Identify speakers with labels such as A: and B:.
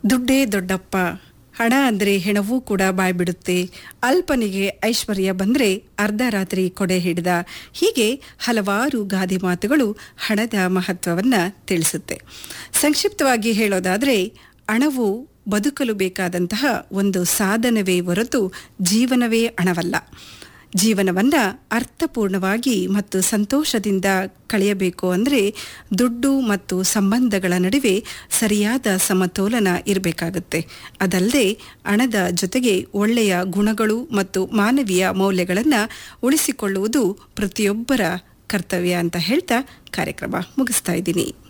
A: ದುಡ್ಡೇ ದೊಡ್ಡಪ್ಪ ಹಣ ಅಂದರೆ ಹೆಣವೂ ಕೂಡ ಬಾಯ್ಬಿಡುತ್ತೆ ಅಲ್ಪನಿಗೆ ಐಶ್ವರ್ಯ ಬಂದರೆ ಅರ್ಧ ರಾತ್ರಿ ಕೊಡೆ ಹಿಡಿದ ಹೀಗೆ ಹಲವಾರು ಗಾದೆ ಮಾತುಗಳು ಹಣದ ಮಹತ್ವವನ್ನು ತಿಳಿಸುತ್ತೆ ಸಂಕ್ಷಿಪ್ತವಾಗಿ ಹೇಳೋದಾದರೆ ಹಣವು ಬದುಕಲು ಬೇಕಾದಂತಹ ಒಂದು ಸಾಧನವೇ ಹೊರತು ಜೀವನವೇ ಹಣವಲ್ಲ ಜೀವನವನ್ನು ಅರ್ಥಪೂರ್ಣವಾಗಿ ಮತ್ತು ಸಂತೋಷದಿಂದ ಕಳೆಯಬೇಕು ಅಂದರೆ ದುಡ್ಡು ಮತ್ತು ಸಂಬಂಧಗಳ ನಡುವೆ ಸರಿಯಾದ ಸಮತೋಲನ ಇರಬೇಕಾಗುತ್ತೆ ಅದಲ್ಲದೆ ಹಣದ ಜೊತೆಗೆ ಒಳ್ಳೆಯ ಗುಣಗಳು ಮತ್ತು ಮಾನವೀಯ ಮೌಲ್ಯಗಳನ್ನು ಉಳಿಸಿಕೊಳ್ಳುವುದು ಪ್ರತಿಯೊಬ್ಬರ ಕರ್ತವ್ಯ ಅಂತ ಹೇಳ್ತಾ ಕಾರ್ಯಕ್ರಮ ಮುಗಿಸ್ತಾ ಇದ್ದೀನಿ